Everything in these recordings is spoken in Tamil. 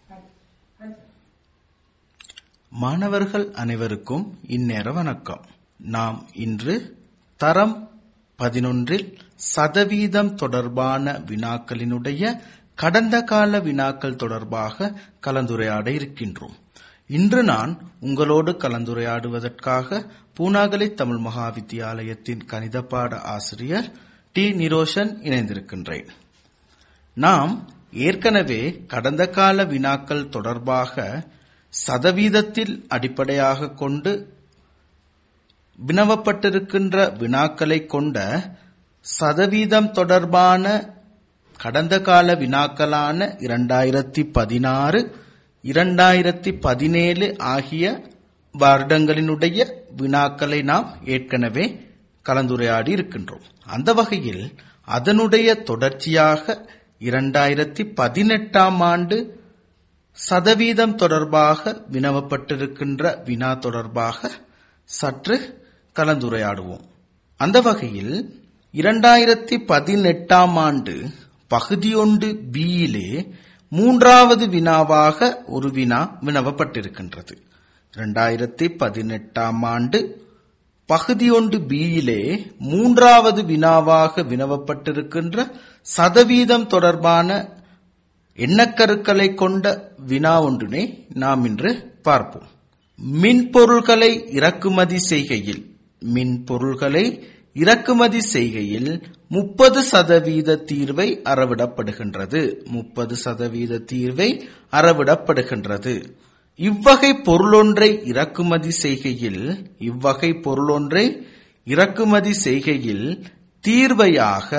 மாணவர்கள் அனைவருக்கும் இந்நேர வணக்கம் நாம் இன்று தரம் பதினொன்றில் சதவீதம் தொடர்பான வினாக்களினுடைய கடந்த கால வினாக்கள் தொடர்பாக கலந்துரையாட இருக்கின்றோம் இன்று நான் உங்களோடு கலந்துரையாடுவதற்காக பூனாகலை தமிழ் மகா வித்தியாலயத்தின் கணித பாட ஆசிரியர் டி நிரோஷன் இணைந்திருக்கின்றேன் நாம் ஏற்கனவே கடந்த கால வினாக்கள் தொடர்பாக சதவீதத்தில் அடிப்படையாக கொண்டு வினவப்பட்டிருக்கின்ற வினாக்களை கொண்ட சதவீதம் தொடர்பான கடந்த கால வினாக்களான இரண்டாயிரத்தி பதினாறு இரண்டாயிரத்தி பதினேழு ஆகிய வருடங்களினுடைய வினாக்களை நாம் ஏற்கனவே கலந்துரையாடி இருக்கின்றோம் அந்த வகையில் அதனுடைய தொடர்ச்சியாக இரண்டாயிரத்தி பதினெட்டாம் ஆண்டு சதவீதம் தொடர்பாக வினவப்பட்டிருக்கின்ற வினா தொடர்பாக சற்று கலந்துரையாடுவோம் அந்த வகையில் இரண்டாயிரத்தி பதினெட்டாம் ஆண்டு பகுதி ஒன்று பியிலே மூன்றாவது வினாவாக ஒரு வினா வினவப்பட்டிருக்கின்றது இரண்டாயிரத்தி பதினெட்டாம் ஆண்டு பகுதி ஒன்று பியிலே மூன்றாவது வினாவாக வினவப்பட்டிருக்கின்ற சதவீதம் தொடர்பான எண்ணக்கருக்களை கொண்ட வினா ஒன்றினை நாம் இன்று பார்ப்போம் மின்பொருள்களை இறக்குமதி செய்கையில் மின்பொருள்களை இறக்குமதி செய்கையில் முப்பது சதவீத தீர்வை அறவிடப்படுகின்றது முப்பது சதவீத தீர்வை அறவிடப்படுகின்றது இவ்வகை பொருளொன்றை இறக்குமதி செய்கையில் இவ்வகை பொருளொன்றை இறக்குமதி செய்கையில் தீர்வையாக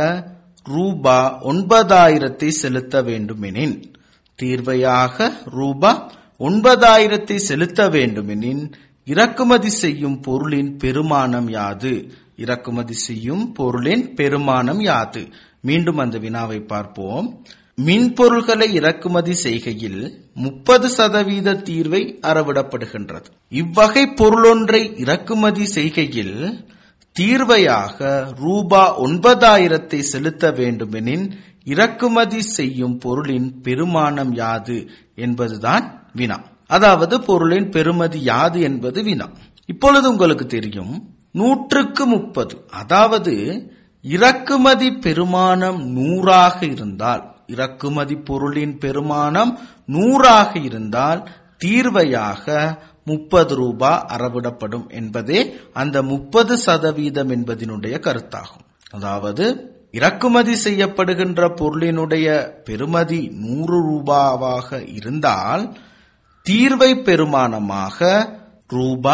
ரூபா ஒன்பதாயிரத்தை செலுத்த வேண்டுமெனின் தீர்வையாக ரூபா ஒன்பதாயிரத்தை செலுத்த வேண்டுமெனின் இறக்குமதி செய்யும் பொருளின் பெருமானம் யாது இறக்குமதி செய்யும் பொருளின் பெருமானம் யாது மீண்டும் அந்த வினாவை பார்ப்போம் மின்பொருள்களை இறக்குமதி செய்கையில் முப்பது சதவீத தீர்வை அறவிடப்படுகின்றது இவ்வகை பொருளொன்றை இறக்குமதி செய்கையில் தீர்வையாக ரூபா ஒன்பதாயிரத்தை செலுத்த வேண்டுமெனின் இறக்குமதி செய்யும் பொருளின் பெருமானம் யாது என்பதுதான் வினா அதாவது பொருளின் பெருமதி யாது என்பது வினா இப்பொழுது உங்களுக்கு தெரியும் நூற்றுக்கு முப்பது அதாவது இறக்குமதி பெருமானம் நூறாக இருந்தால் இறக்குமதி பொருளின் பெருமானம் நூறாக இருந்தால் தீர்வையாக முப்பது ரூபா அறவிடப்படும் என்பதே அந்த முப்பது சதவீதம் என்பதனுடைய கருத்தாகும் அதாவது இறக்குமதி செய்யப்படுகின்ற பொருளினுடைய பெருமதி நூறு ரூபாவாக இருந்தால் தீர்வை பெருமானமாக ரூபா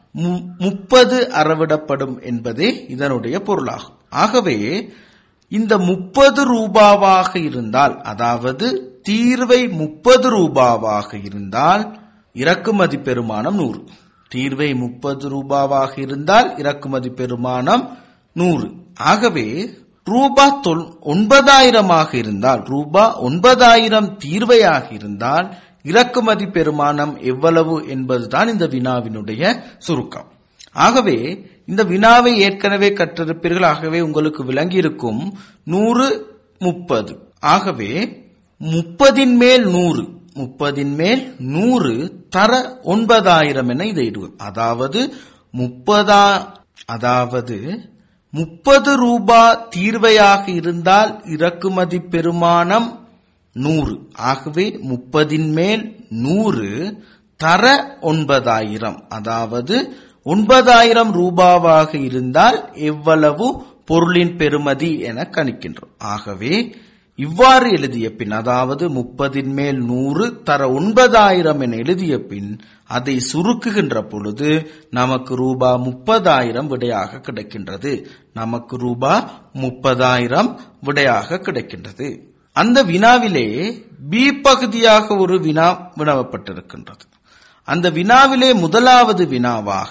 முப்பது அறவிடப்படும் என்பதே இதனுடைய பொருளாகும் ஆகவே இந்த முப்பது ரூபாவாக இருந்தால் அதாவது தீர்வை முப்பது ரூபாவாக இருந்தால் இறக்குமதி பெருமானம் நூறு தீர்வை முப்பது ரூபாவாக இருந்தால் இறக்குமதி பெருமானம் நூறு ஆகவே ரூபா தொல் ஒன்பதாயிரமாக இருந்தால் ரூபா ஒன்பதாயிரம் தீர்வையாக இருந்தால் இறக்குமதி பெருமானம் எவ்வளவு என்பதுதான் இந்த வினாவினுடைய சுருக்கம் ஆகவே இந்த வினாவை ஏற்கனவே கற்றிருப்பீர்கள் ஆகவே உங்களுக்கு விளங்கியிருக்கும் நூறு முப்பது ஆகவே முப்பதின் மேல் நூறு முப்பதின் மேல் நூறு தர ஒன்பதாயிரம் என இதை இடுவோம் அதாவது முப்பதா அதாவது முப்பது ரூபா தீர்வையாக இருந்தால் இறக்குமதி பெருமானம் நூறு ஆகவே முப்பதின் மேல் நூறு தர ஒன்பதாயிரம் அதாவது ஒன்பதாயிரம் ரூபாவாக இருந்தால் எவ்வளவு பொருளின் பெருமதி என கணிக்கின்றோம் ஆகவே இவ்வாறு எழுதிய பின் அதாவது முப்பதின் மேல் நூறு தர ஒன்பதாயிரம் என எழுதிய பின் அதை சுருக்குகின்ற பொழுது நமக்கு ரூபா முப்பதாயிரம் விடையாக கிடைக்கின்றது நமக்கு ரூபா முப்பதாயிரம் விடையாக கிடைக்கின்றது அந்த வினாவிலே பி பகுதியாக ஒரு வினா வினவப்பட்டிருக்கின்றது அந்த வினாவிலே முதலாவது வினாவாக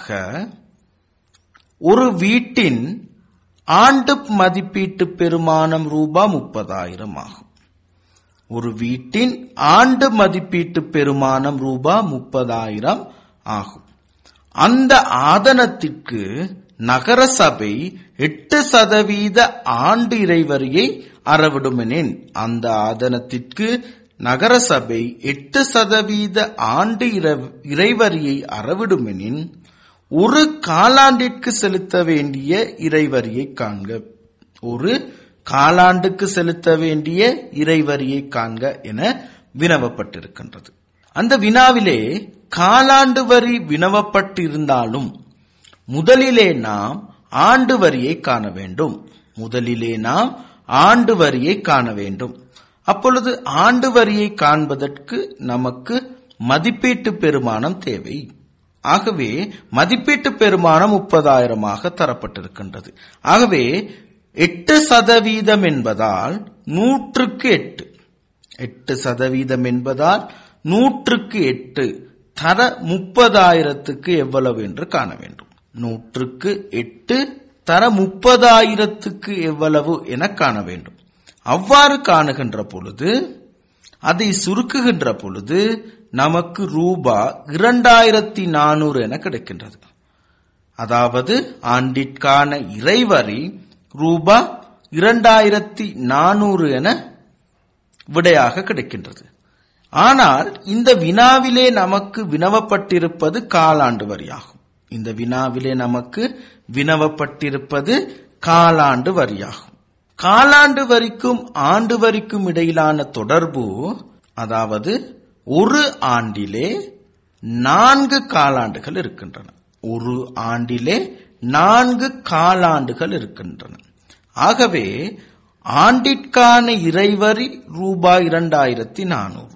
ஒரு வீட்டின் ஆண்டு மதிப்பீட்டு பெருமானம் ரூபா முப்பதாயிரம் ஆகும் ஒரு வீட்டின் ஆண்டு மதிப்பீட்டு பெருமானம் ரூபா முப்பதாயிரம் ஆகும் அந்த ஆதனத்திற்கு நகரசபை எட்டு சதவீத ஆண்டு இறைவரியை அறவிடுமெனின் அந்த ஆதனத்திற்கு நகரசபை எட்டு சதவீத ஆண்டு இர- இறைவரியை அறவிடுமெனின் ஒரு காலாண்டிற்கு செலுத்த வேண்டிய இறைவரியை காண்க ஒரு காலாண்டுக்கு செலுத்த வேண்டிய இறைவரியை காண்க என வினவப்பட்டிருக்கின்றது அந்த வினாவிலே காலாண்டு வரி வினவப்பட்டிருந்தாலும் முதலிலே நாம் ஆண்டு வரியை காண வேண்டும் முதலிலே நாம் ஆண்டு வரியை காண வேண்டும் அப்பொழுது ஆண்டு வரியை காண்பதற்கு நமக்கு மதிப்பீட்டு பெருமானம் தேவை ஆகவே மதிப்பீட்டு பெருமானம் முப்பதாயிரமாக தரப்பட்டிருக்கின்றது ஆகவே எட்டு சதவீதம் என்பதால் நூற்றுக்கு எட்டு எட்டு சதவீதம் என்பதால் நூற்றுக்கு எட்டு தர முப்பதாயிரத்துக்கு எவ்வளவு என்று காண வேண்டும் நூற்றுக்கு எட்டு தர முப்பதாயிரத்துக்கு எவ்வளவு என காண வேண்டும் அவ்வாறு காணுகின்ற பொழுது அதை சுருக்குகின்ற பொழுது நமக்கு ரூபா இரண்டாயிரத்தி நானூறு என கிடைக்கின்றது அதாவது ஆண்டிற்கான இறைவரி ரூபா இரண்டாயிரத்தி நானூறு என விடையாக கிடைக்கின்றது ஆனால் இந்த வினாவிலே நமக்கு வினவப்பட்டிருப்பது காலாண்டு வரியாகும் இந்த வினாவிலே நமக்கு வினவப்பட்டிருப்பது காலாண்டு வரியாகும் காலாண்டு வரிக்கும் ஆண்டு வரிக்கும் இடையிலான தொடர்பு அதாவது ஒரு ஆண்டிலே நான்கு காலாண்டுகள் இருக்கின்றன ஒரு ஆண்டிலே நான்கு காலாண்டுகள் இருக்கின்றன ஆகவே ஆண்டிற்கான இறைவரி ரூபாய் இரண்டாயிரத்தி நானூறு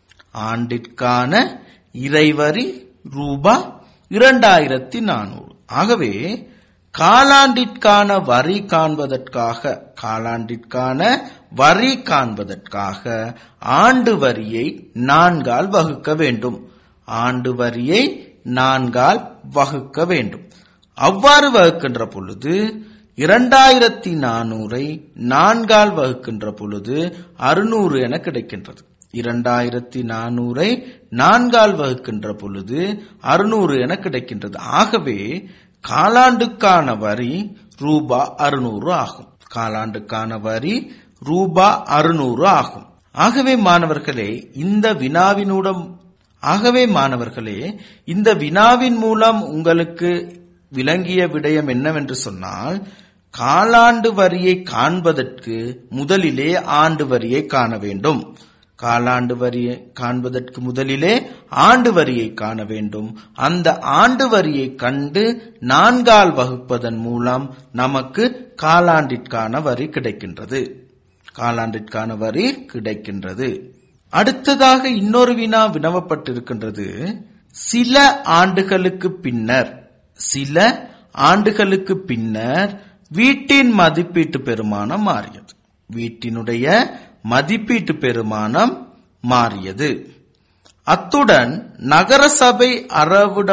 ஆண்டிற்கான இறைவரி ரூபாய் இரண்டாயிரத்தி நானூறு ஆகவே காலாண்டிற்கான வரி காண்பதற்காக காலாண்டிற்கான வரி காண்பதற்காக ஆண்டு வரியை நான்கால் வகுக்க வேண்டும் ஆண்டு வரியை நான்கால் வகுக்க வேண்டும் அவ்வாறு வகுக்கின்ற பொழுது இரண்டாயிரத்தி நானூறை நான்கால் வகுக்கின்ற பொழுது அறுநூறு என கிடைக்கின்றது இரண்டாயிரத்தி நானூறை நான்கால் வகுக்கின்ற பொழுது அறுநூறு என கிடைக்கின்றது ஆகவே காலாண்டுக்கான வரி ரூபா அறுநூறு ஆகும் காலாண்டுக்கான வரி ரூபா அறுநூறு ஆகும் ஆகவே மாணவர்களே இந்த வினாவினுடன் ஆகவே மாணவர்களே இந்த வினாவின் மூலம் உங்களுக்கு விளங்கிய விடயம் என்னவென்று சொன்னால் காலாண்டு வரியை காண்பதற்கு முதலிலே ஆண்டு வரியை காண வேண்டும் காலாண்டு வரியை காண்பதற்கு முதலிலே ஆண்டு வரியை காண வேண்டும் அந்த ஆண்டு வரியை கண்டு நான்கால் வகுப்பதன் மூலம் நமக்கு காலாண்டிற்கான வரி கிடைக்கின்றது காலாண்டிற்கான வரி கிடைக்கின்றது அடுத்ததாக இன்னொரு வினா வினவப்பட்டிருக்கின்றது சில ஆண்டுகளுக்கு பின்னர் சில ஆண்டுகளுக்கு பின்னர் வீட்டின் மதிப்பீட்டு பெருமானம் மாறியது வீட்டினுடைய மதிப்பீட்டு பெருமானம் மாறியது அத்துடன் நகரசபை அறவிட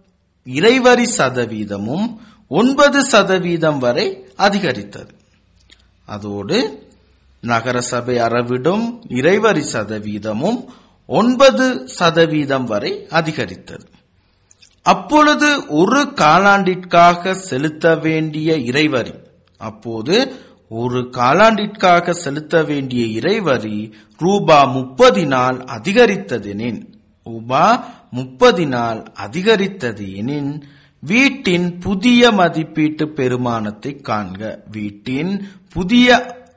இறைவரி சதவீதமும் ஒன்பது சதவீதம் வரை அதிகரித்தது அதோடு நகரசபை அறவிடும் இறைவரி சதவீதமும் ஒன்பது சதவீதம் வரை அதிகரித்தது அப்பொழுது ஒரு காலாண்டிற்காக செலுத்த வேண்டிய இறைவரி அப்போது ஒரு காலாண்டிற்காக செலுத்த வேண்டிய இறைவரி ரூபா முப்பதினால் அதிகரித்ததெனின் ரூபா முப்பதினால் அதிகரித்தது எனின் வீட்டின் புதிய மதிப்பீட்டு பெருமானத்தை காண்க வீட்டின் புதிய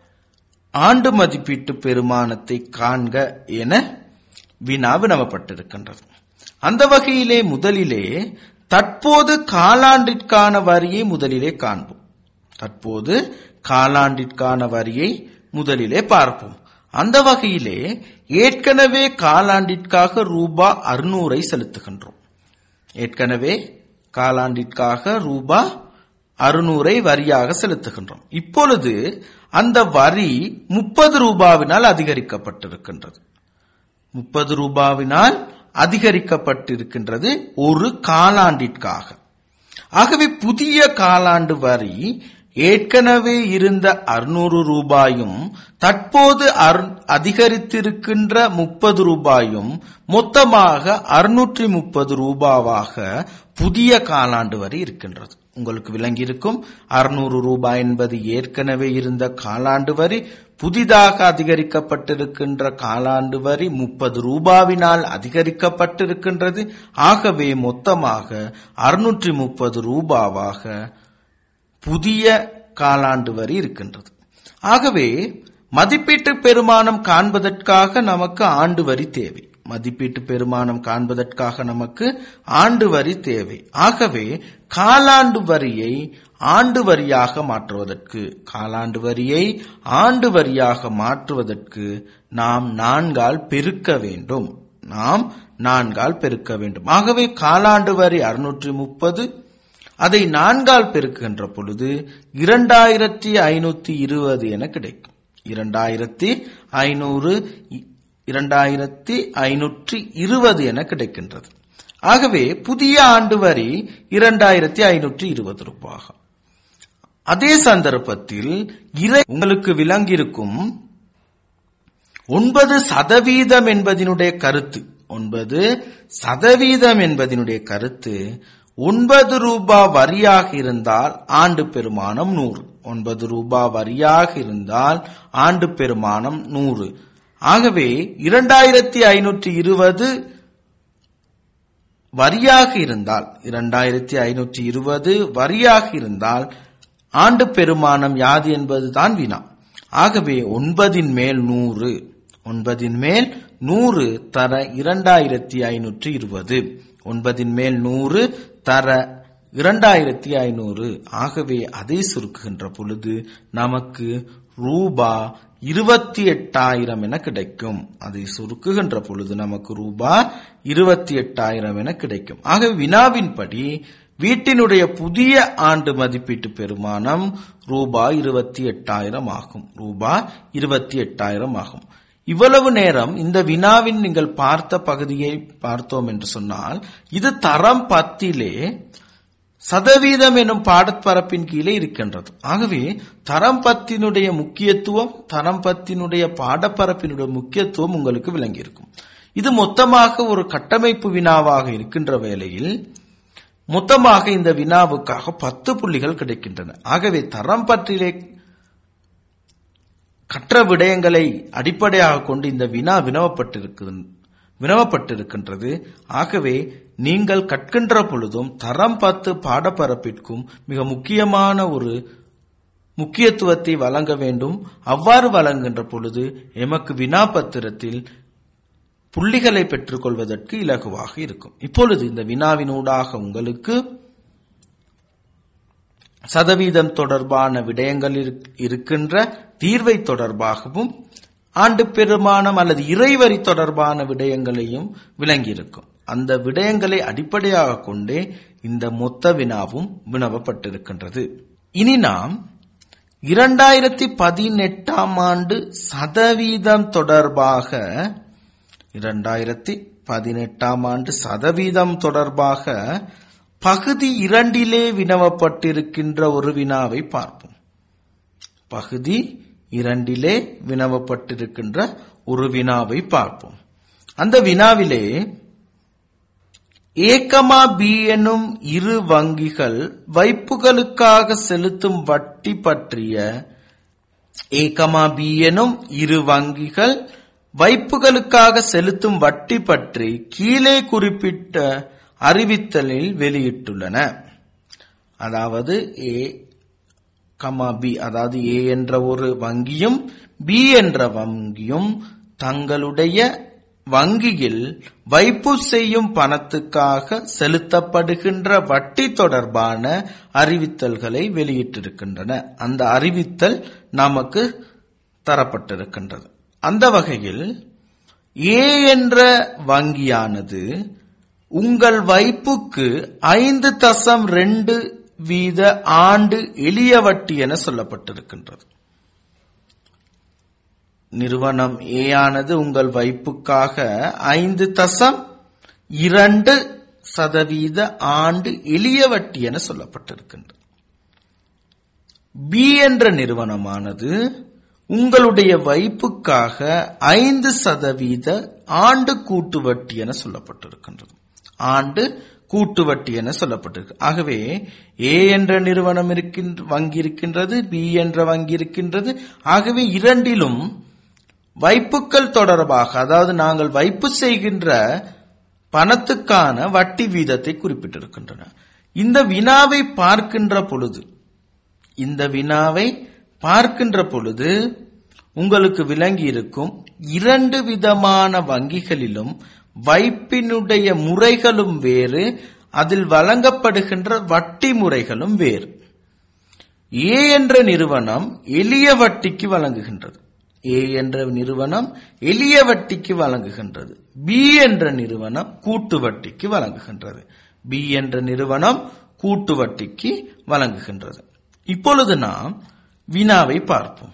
ஆண்டு மதிப்பீட்டு பெருமானத்தை காண்க என வினா வினவப்பட்டிருக்கின்றது அந்த வகையிலே முதலிலே தற்போது காலாண்டிற்கான வரியை முதலிலே காண்போம் தற்போது காலாண்டிற்கான வரியை முதலிலே பார்ப்போம் அந்த வகையிலே ஏற்கனவே காலாண்டிற்காக ரூபா அறுநூறை செலுத்துகின்றோம் ஏற்கனவே காலாண்டிற்காக ரூபா அறுநூறை வரியாக செலுத்துகின்றோம் இப்பொழுது அந்த வரி முப்பது ரூபாவினால் அதிகரிக்கப்பட்டிருக்கின்றது முப்பது ரூபாவினால் அதிகரிக்கப்பட்டிருக்கின்றது ஒரு காலாண்டிற்காக ஆகவே புதிய காலாண்டு வரி ஏற்கனவே இருந்த அறுநூறு ரூபாயும் தற்போது அதிகரித்திருக்கின்ற முப்பது ரூபாயும் மொத்தமாக அறுநூற்றி முப்பது ரூபாவாக புதிய காலாண்டு வரி இருக்கின்றது உங்களுக்கு விளங்கியிருக்கும் அறுநூறு ரூபாய் என்பது ஏற்கனவே இருந்த காலாண்டு வரி புதிதாக அதிகரிக்கப்பட்டிருக்கின்ற காலாண்டு வரி முப்பது ரூபாவினால் அதிகரிக்கப்பட்டிருக்கின்றது ஆகவே மொத்தமாக அறுநூற்றி முப்பது ரூபாவாக புதிய காலாண்டு வரி இருக்கின்றது ஆகவே மதிப்பீட்டு பெருமானம் காண்பதற்காக நமக்கு ஆண்டு வரி தேவை மதிப்பீட்டு பெருமானம் காண்பதற்காக நமக்கு ஆண்டு வரி தேவை ஆகவே காலாண்டு வரியை ஆண்டு வரியாக மாற்றுவதற்கு காலாண்டு வரியை ஆண்டு வரியாக மாற்றுவதற்கு நாம் நான்கால் பெருக்க வேண்டும் நாம் நான்கால் பெருக்க வேண்டும் ஆகவே காலாண்டு வரி அறுநூற்றி முப்பது அதை நான்கால் பெருக்குகின்ற பொழுது இரண்டாயிரத்தி ஐநூத்தி இருபது என கிடைக்கும் இரண்டாயிரத்தி ஐநூறு இரண்டாயிரத்தி ஐநூற்றி இருபது என கிடைக்கின்றது ஆகவே புதிய ஆண்டு வரி இரண்டாயிரத்தி ஐநூற்றி இருபது ரூபாய் அதே சந்தர்ப்பத்தில் இறை உங்களுக்கு விளங்கியிருக்கும் ஒன்பது சதவீதம் என்பதனுடைய கருத்து ஒன்பது சதவீதம் என்பதனுடைய கருத்து ஒன்பது ரூபாய் வரியாக இருந்தால் ஆண்டு பெருமானம் நூறு ஒன்பது ரூபாய் வரியாக இருந்தால் ஆண்டு பெருமானம் நூறு ஆகவே இரண்டாயிரத்தி ஐநூற்றி இருபது வரியாக இருந்தால் இரண்டாயிரத்தி ஐநூற்றி இருபது வரியாக இருந்தால் ஆண்டு பெருமானம் யாது என்பதுதான் வினா ஆகவே ஒன்பதின் மேல் நூறு ஒன்பதின் மேல் நூறு தர இரண்டாயிரத்தி ஐநூற்றி இருபது ஒன்பதின் மேல் நூறு தர இரண்டாயிரத்தி ஐநூறு ஆகவே அதை சுருக்குகின்ற பொழுது நமக்கு ரூபா இருபத்தி எட்டாயிரம் என கிடைக்கும் அதை சுருக்குகின்ற பொழுது நமக்கு ரூபா இருபத்தி எட்டாயிரம் என கிடைக்கும் ஆக வினாவின்படி வீட்டினுடைய புதிய ஆண்டு மதிப்பீட்டு பெருமானம் ரூபாய் இருபத்தி எட்டாயிரம் ஆகும் ரூபாய் இருபத்தி எட்டாயிரம் ஆகும் இவ்வளவு நேரம் இந்த வினாவின் நீங்கள் பார்த்த பகுதியை பார்த்தோம் என்று சொன்னால் இது தரம் பத்திலே சதவீதம் எனும் பாடப்பரப்பின் கீழே இருக்கின்றது ஆகவே தரம் பத்தினுடைய முக்கியத்துவம் தரம் பத்தினுடைய பாடப்பரப்பினுடைய முக்கியத்துவம் உங்களுக்கு விளங்கியிருக்கும் இது மொத்தமாக ஒரு கட்டமைப்பு வினாவாக இருக்கின்ற வேளையில் மொத்தமாக இந்த வினாவுக்காக பத்து புள்ளிகள் கிடைக்கின்றன ஆகவே தரம் பற்றிலே கற்ற விடயங்களை அடிப்படையாக கொண்டு இந்த வினா வினவப்பட்டிருக்கு வினவப்பட்டிருக்கின்றது ஆகவே நீங்கள் கற்கின்ற பொழுதும் தரம் பத்து பாடப்பரப்பிற்கும் மிக முக்கியமான ஒரு முக்கியத்துவத்தை வழங்க வேண்டும் அவ்வாறு வழங்குகின்ற பொழுது எமக்கு வினா பத்திரத்தில் புள்ளிகளை பெற்றுக்கொள்வதற்கு இலகுவாக இருக்கும் இப்பொழுது இந்த வினாவினூடாக உங்களுக்கு சதவீதம் தொடர்பான விடயங்கள் இருக்கின்ற தீர்வை தொடர்பாகவும் ஆண்டு பெருமானம் அல்லது இறைவரி தொடர்பான விடயங்களையும் விளங்கியிருக்கும் அந்த விடயங்களை அடிப்படையாக கொண்டே இந்த மொத்த வினாவும் வினவப்பட்டிருக்கின்றது இனி நாம் இரண்டாயிரத்தி பதினெட்டாம் ஆண்டு சதவீதம் தொடர்பாக இரண்டாயிரத்தி பதினெட்டாம் ஆண்டு சதவீதம் தொடர்பாக பகுதி இரண்டிலே வினவப்பட்டிருக்கின்ற ஒரு வினாவை பார்ப்போம் பகுதி இரண்டிலே வினவப்பட்டிருக்கின்ற ஒரு வினாவை பார்ப்போம் அந்த வினாவிலே ஏக்கமா பி எனும் இரு வங்கிகள் வைப்புகளுக்காக செலுத்தும் வட்டி பற்றிய ஏக்கமா பி எனும் இரு வங்கிகள் வைப்புகளுக்காக செலுத்தும் வட்டி பற்றி கீழே குறிப்பிட்ட அறிவித்தலில் வெளியிட்டுள்ளன அதாவது ஏ கமா பி அதாவது ஏ என்ற ஒரு வங்கியும் பி என்ற வங்கியும் தங்களுடைய வங்கியில் வைப்பு செய்யும் பணத்துக்காக செலுத்தப்படுகின்ற வட்டி தொடர்பான அறிவித்தல்களை வெளியிட்டிருக்கின்றன அந்த அறிவித்தல் நமக்கு தரப்பட்டிருக்கின்றது அந்த வகையில் ஏ என்ற வங்கியானது உங்கள் வைப்புக்கு ஐந்து தசம் ரெண்டு வீத ஆண்டு எளிய வட்டி என சொல்லப்பட்டிருக்கின்றது நிறுவனம் ஏ ஆனது உங்கள் வைப்புக்காக ஐந்து தசம் இரண்டு சதவீத ஆண்டு எளிய வட்டி என சொல்லப்பட்டிருக்கின்றது பி என்ற நிறுவனமானது உங்களுடைய வைப்புக்காக ஐந்து சதவீத ஆண்டு கூட்டு வட்டி என சொல்லப்பட்டிருக்கின்றது ஆண்டு கூட்டு வட்டி என சொல்லப்பட்டிருக்கு ஆகவே ஏ என்ற நிறுவனம் இருக்கின்ற வங்கி இருக்கின்றது பி என்ற வங்கி இருக்கின்றது ஆகவே இரண்டிலும் வைப்புக்கள் தொடர்பாக அதாவது நாங்கள் வைப்பு செய்கின்ற பணத்துக்கான வட்டி வீதத்தை குறிப்பிட்டிருக்கின்றன இந்த வினாவை பார்க்கின்ற பொழுது இந்த வினாவை பார்க்கின்ற பொழுது உங்களுக்கு விளங்கி இருக்கும் இரண்டு விதமான வங்கிகளிலும் வைப்பினுடைய முறைகளும் வேறு அதில் வழங்கப்படுகின்ற வட்டி முறைகளும் வேறு ஏ என்ற நிறுவனம் எளிய வட்டிக்கு வழங்குகின்றது ஏ என்ற நிறுவனம் எளிய வட்டிக்கு வழங்குகின்றது பி என்ற நிறுவனம் கூட்டு வட்டிக்கு வழங்குகின்றது பி என்ற நிறுவனம் கூட்டு வட்டிக்கு வழங்குகின்றது இப்பொழுது நாம் வினாவை பார்ப்போம்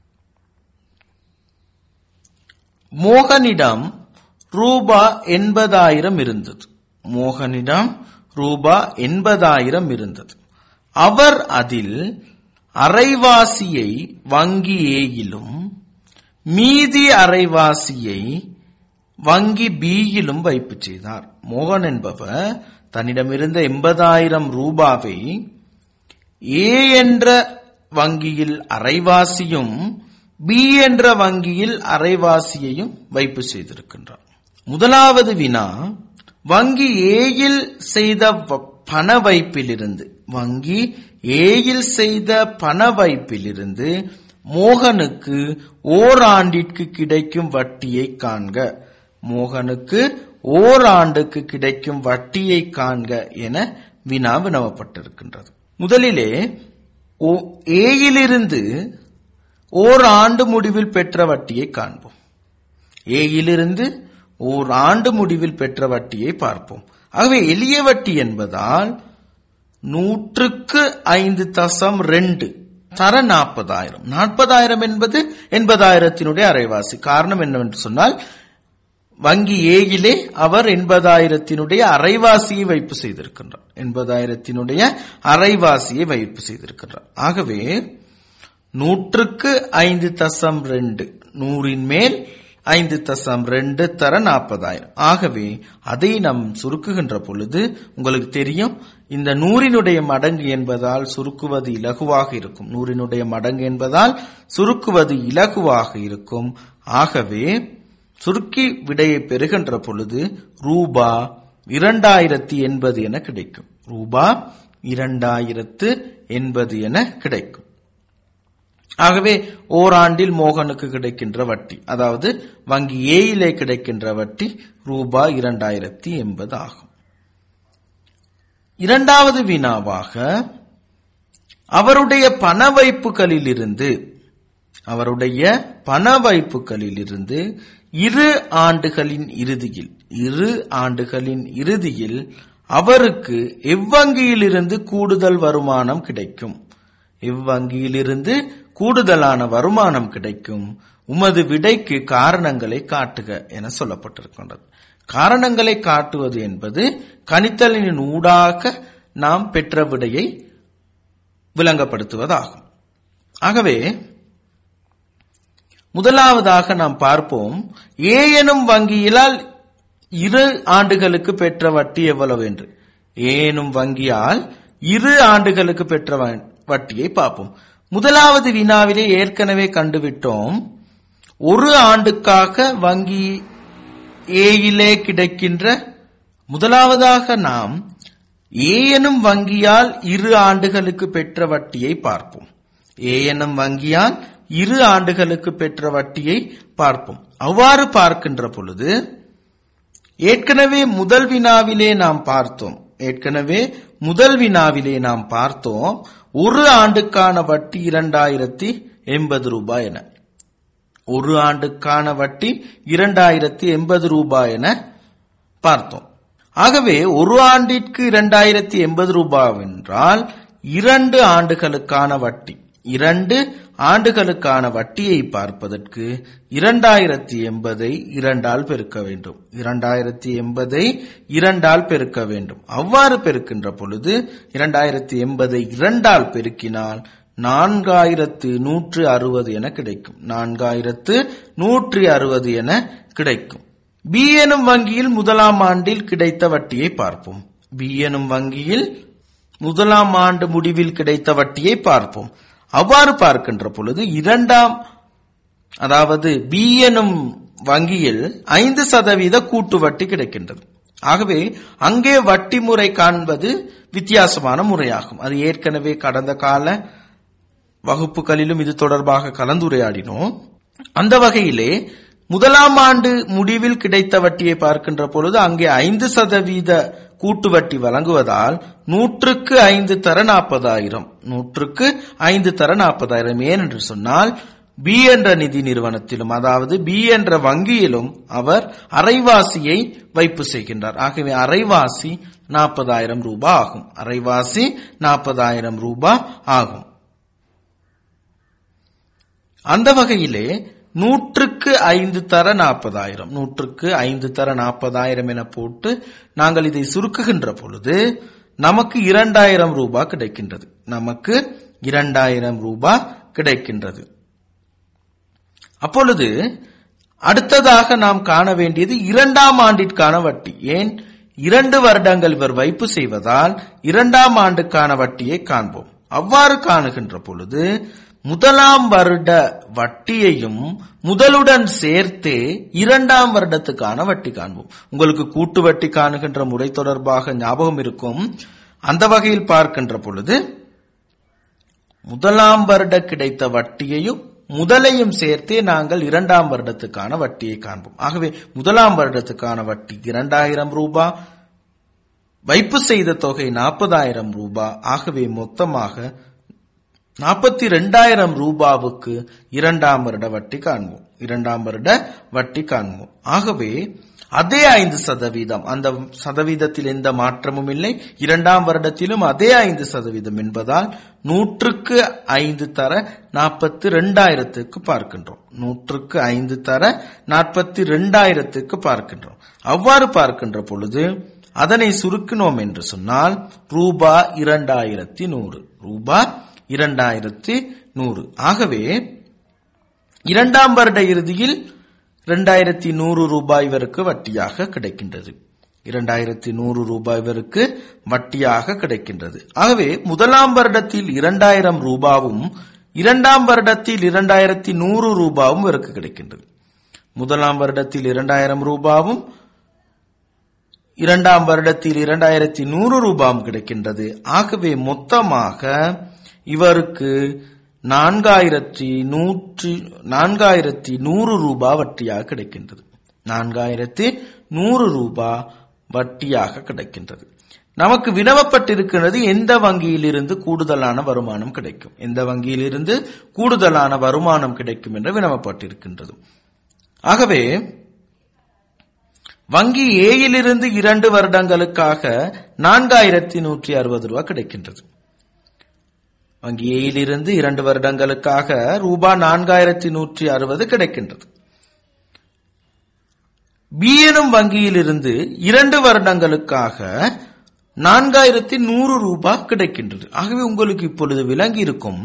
மோகனிடம் ரூபா எண்பதாயிரம் இருந்தது மோகனிடம் ரூபா எண்பதாயிரம் இருந்தது அவர் அதில் அரைவாசியை வங்கி ஏயிலும் மீதி அரைவாசியை வங்கி பியிலும் வைப்பு செய்தார் மோகன் என்பவர் தன்னிடமிருந்த எண்பதாயிரம் ரூபாவை ஏ என்ற வங்கியில் அரைவாசியும் பி என்ற வங்கியில் அரைவாசியையும் வைப்பு செய்திருக்கின்றார் முதலாவது வினா வங்கி ஏயில் செய்த வ- பண வைப்பிலிருந்து வங்கி ஏயில் செய்த பண வைப்பிலிருந்து மோகனுக்கு ஓராண்டிற்கு கிடைக்கும் வட்டியை காண்க மோகனுக்கு ஓராண்டுக்கு கிடைக்கும் வட்டியை காண்க என வினா வினவப்பட்டிருக்கின்றது முதலிலே ஓ- ஏயிலிருந்து ஓர் ஆண்டு முடிவில் பெற்ற வட்டியை காண்போம் ஏயிலிருந்து ஓர் ஆண்டு முடிவில் பெற்ற வட்டியை பார்ப்போம் ஆகவே எளிய வட்டி என்பதால் நூற்றுக்கு ஐந்து தசம் ரெண்டு தர நாற்பதாயிரம் நாற்பதாயிரம் என்பது எண்பதாயிரத்தினுடைய அரைவாசி காரணம் என்னவென்று சொன்னால் வங்கி ஏயிலே அவர் எண்பதாயிரத்தினுடைய அரைவாசியை வைப்பு செய்திருக்கின்றார் எண்பதாயிரத்தினுடைய அரைவாசியை வைப்பு செய்திருக்கின்றார் ஆகவே நூற்றுக்கு ஐந்து தசம் ரெண்டு நூறின் மேல் ஐந்து தசம் ரெண்டு தர நாற்பதாயிரம் ஆகவே அதை நாம் சுருக்குகின்ற பொழுது உங்களுக்கு தெரியும் இந்த நூறினுடைய மடங்கு என்பதால் சுருக்குவது இலகுவாக இருக்கும் நூறினுடைய மடங்கு என்பதால் சுருக்குவது இலகுவாக இருக்கும் ஆகவே சுருக்கி விடையை பெறுகின்ற பொழுது ரூபா இரண்டாயிரத்தி எண்பது என கிடைக்கும் ரூபா இரண்டாயிரத்து எண்பது என கிடைக்கும் ஆகவே ஓராண்டில் மோகனுக்கு கிடைக்கின்ற வட்டி அதாவது வங்கி ஏயிலே கிடைக்கின்ற வட்டி ரூபாய் இரண்டாயிரத்தி எண்பது ஆகும் இரண்டாவது வினாவாக அவருடைய பண வைப்புகளிலிருந்து அவருடைய பண வைப்புகளிலிருந்து இரு ஆண்டுகளின் இறுதியில் இரு ஆண்டுகளின் இறுதியில் அவருக்கு எவ்வங்கியிலிருந்து கூடுதல் வருமானம் கிடைக்கும் இவ்வங்கியிலிருந்து கூடுதலான வருமானம் கிடைக்கும் உமது விடைக்கு காரணங்களை காட்டுக என சொல்லப்பட்டிருக்கின்றது காரணங்களை காட்டுவது என்பது கணித்தலின் ஊடாக நாம் பெற்ற விடையை விளங்கப்படுத்துவதாகும் ஆகவே முதலாவதாக நாம் பார்ப்போம் ஏ எனும் வங்கியிலால் இரு ஆண்டுகளுக்கு பெற்ற வட்டி எவ்வளவு என்று ஏ எனும் வங்கியால் இரு ஆண்டுகளுக்கு பெற்ற வ- வட்டியை பார்ப்போம் முதலாவது வினாவிலே ஏற்கனவே கண்டுவிட்டோம் ஒரு ஆண்டுக்காக வங்கி ஏயிலே கிடைக்கின்ற முதலாவதாக நாம் ஏ எனும் வங்கியால் இரு ஆண்டுகளுக்கு பெற்ற வட்டியை பார்ப்போம் ஏ எனும் வங்கியால் இரு ஆண்டுகளுக்கு பெற்ற வட்டியை பார்ப்போம் அவ்வாறு பார்க்கின்ற பொழுது ஏற்கனவே முதல் வினாவிலே நாம் பார்த்தோம் ஏற்கனவே முதல் வினாவிலே நாம் பார்த்தோம் ஒரு ஆண்டுக்கான வட்டி இரண்டாயிரத்தி எண்பது ரூபாய் என ஒரு ஆண்டுக்கான வட்டி இரண்டாயிரத்தி எண்பது ரூபாய் என பார்த்தோம் ஆகவே ஒரு ஆண்டிற்கு இரண்டாயிரத்தி எண்பது ரூபாய் என்றால் இரண்டு ஆண்டுகளுக்கான வட்டி இரண்டு ஆண்டுகளுக்கான வட்டியை பார்ப்பதற்கு இரண்டாயிரத்தி எண்பதை இரண்டால் பெருக்க வேண்டும் இரண்டாயிரத்தி எண்பதை இரண்டால் பெருக்க வேண்டும் அவ்வாறு பெருக்கின்ற பொழுது இரண்டாயிரத்தி எண்பதை இரண்டால் பெருக்கினால் நான்காயிரத்து நூற்று அறுபது என கிடைக்கும் நான்காயிரத்து நூற்றி அறுபது என கிடைக்கும் பி எனும் வங்கியில் முதலாம் ஆண்டில் கிடைத்த வட்டியை பார்ப்போம் பி எனும் வங்கியில் முதலாம் ஆண்டு முடிவில் கிடைத்த வட்டியை பார்ப்போம் அவ்வாறு பார்க்கின்ற பொழுது இரண்டாம் அதாவது பி எனும் வங்கியில் ஐந்து சதவீத கூட்டு வட்டி கிடைக்கின்றது ஆகவே அங்கே வட்டி முறை காண்பது வித்தியாசமான முறையாகும் அது ஏற்கனவே கடந்த கால வகுப்புகளிலும் இது தொடர்பாக கலந்துரையாடினோம் அந்த வகையிலே முதலாம் ஆண்டு முடிவில் கிடைத்த வட்டியை பார்க்கின்ற பொழுது அங்கே ஐந்து சதவீத கூட்டு வட்டி வழங்குவதால் நூற்றுக்கு ஐந்து தர நாற்பதாயிரம் நூற்றுக்கு ஐந்து தர நாற்பதாயிரம் ஏன் என்று சொன்னால் பி என்ற நிதி நிறுவனத்திலும் அதாவது பி என்ற வங்கியிலும் அவர் அரைவாசியை வைப்பு செய்கின்றார் ஆகவே அரைவாசி நாற்பதாயிரம் ரூபாய் ஆகும் அரைவாசி நாற்பதாயிரம் ரூபாய் ஆகும் அந்த வகையிலே நூற்றுக்கு ஐந்து தர நாற்பதாயிரம் நூற்றுக்கு ஐந்து தர நாற்பதாயிரம் என போட்டு நாங்கள் இதை சுருக்குகின்ற பொழுது நமக்கு இரண்டாயிரம் ரூபாய் கிடைக்கின்றது நமக்கு இரண்டாயிரம் ரூபாய் கிடைக்கின்றது அப்பொழுது அடுத்ததாக நாம் காண வேண்டியது இரண்டாம் ஆண்டிற்கான வட்டி ஏன் இரண்டு வருடங்கள் இவர் வைப்பு செய்வதால் இரண்டாம் ஆண்டுக்கான வட்டியை காண்போம் அவ்வாறு காணுகின்ற பொழுது முதலாம் வருட வட்டியையும் முதலுடன் சேர்த்தே இரண்டாம் வருடத்துக்கான வட்டி காண்போம் உங்களுக்கு கூட்டு வட்டி காணுகின்ற முறை தொடர்பாக ஞாபகம் இருக்கும் அந்த வகையில் பார்க்கின்ற பொழுது முதலாம் வருட கிடைத்த வட்டியையும் முதலையும் சேர்த்தே நாங்கள் இரண்டாம் வருடத்துக்கான வட்டியை காண்போம் ஆகவே முதலாம் வருடத்துக்கான வட்டி இரண்டாயிரம் ரூபாய் வைப்பு செய்த தொகை நாற்பதாயிரம் ரூபாய் ஆகவே மொத்தமாக நாற்பத்தி ரெண்டாயிரம் ரூபாவுக்கு இரண்டாம் வருட வட்டி காண்போம் இரண்டாம் வருட வட்டி காண்போம் ஆகவே அதே ஐந்து சதவீதம் அந்த சதவீதத்தில் எந்த மாற்றமும் இல்லை இரண்டாம் வருடத்திலும் அதே ஐந்து சதவீதம் என்பதால் நூற்றுக்கு ஐந்து தர நாற்பத்தி ரெண்டாயிரத்துக்கு பார்க்கின்றோம் நூற்றுக்கு ஐந்து தர நாற்பத்தி ரெண்டாயிரத்துக்கு பார்க்கின்றோம் அவ்வாறு பார்க்கின்ற பொழுது அதனை சுருக்கினோம் என்று சொன்னால் ரூபா இரண்டாயிரத்தி நூறு ரூபா இரண்டாயிரத்தி நூறு ஆகவே இரண்டாம் வருட இறுதியில் இரண்டாயிரத்தி நூறு ரூபாய் வருக்கு வட்டியாக கிடைக்கின்றது இரண்டாயிரத்தி நூறு ரூபாய் வருக்கு வட்டியாக கிடைக்கின்றது ஆகவே முதலாம் வருடத்தில் இரண்டாயிரம் ரூபாவும் இரண்டாம் வருடத்தில் இரண்டாயிரத்தி நூறு ரூபாவும் இவருக்கு கிடைக்கின்றது முதலாம் வருடத்தில் இரண்டாயிரம் ரூபாவும் இரண்டாம் வருடத்தில் இரண்டாயிரத்தி நூறு ரூபாயும் கிடைக்கின்றது ஆகவே மொத்தமாக இவருக்கு நான்காயிரத்தி நூற்றி நான்காயிரத்தி நூறு ரூபாய் வட்டியாக கிடைக்கின்றது நான்காயிரத்தி நூறு ரூபாய் வட்டியாக கிடைக்கின்றது நமக்கு வினவப்பட்டிருக்கிறது எந்த வங்கியிலிருந்து கூடுதலான வருமானம் கிடைக்கும் எந்த வங்கியிலிருந்து கூடுதலான வருமானம் கிடைக்கும் என்று வினவப்பட்டிருக்கின்றது ஆகவே வங்கி ஏயிலிருந்து இரண்டு வருடங்களுக்காக நான்காயிரத்தி நூற்றி அறுபது ரூபாய் கிடைக்கின்றது வங்கி ஏயிலிருந்து இரண்டு வருடங்களுக்காக ரூபாய் நான்காயிரத்தி நூற்றி அறுபது கிடைக்கின்றது பி எனும் வங்கியிலிருந்து இரண்டு வருடங்களுக்காக நான்காயிரத்தி நூறு ரூபாய் கிடைக்கின்றது ஆகவே உங்களுக்கு இப்பொழுது விளங்கி இருக்கும்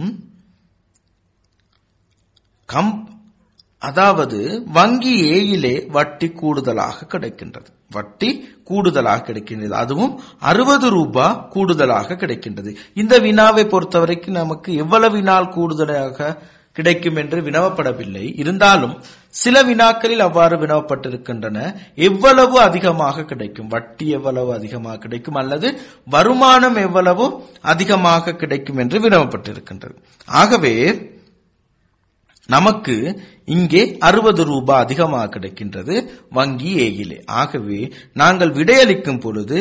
கம் அதாவது வங்கி ஏயிலே வட்டி கூடுதலாக கிடைக்கின்றது வட்டி கூடுதலாக கிடைக்கின்றது அதுவும் அறுபது ரூபாய் கூடுதலாக கிடைக்கின்றது இந்த வினாவை பொறுத்தவரைக்கும் நமக்கு எவ்வளவு நாள் கூடுதலாக கிடைக்கும் என்று வினவப்படவில்லை இருந்தாலும் சில வினாக்களில் அவ்வாறு வினவப்பட்டிருக்கின்றன எவ்வளவு அதிகமாக கிடைக்கும் வட்டி எவ்வளவு அதிகமாக கிடைக்கும் அல்லது வருமானம் எவ்வளவு அதிகமாக கிடைக்கும் என்று வினவப்பட்டிருக்கின்றது ஆகவே நமக்கு இங்கே அறுபது ரூபாய் அதிகமாக கிடைக்கின்றது வங்கி ஏயிலே ஆகவே நாங்கள் விடையளிக்கும் பொழுது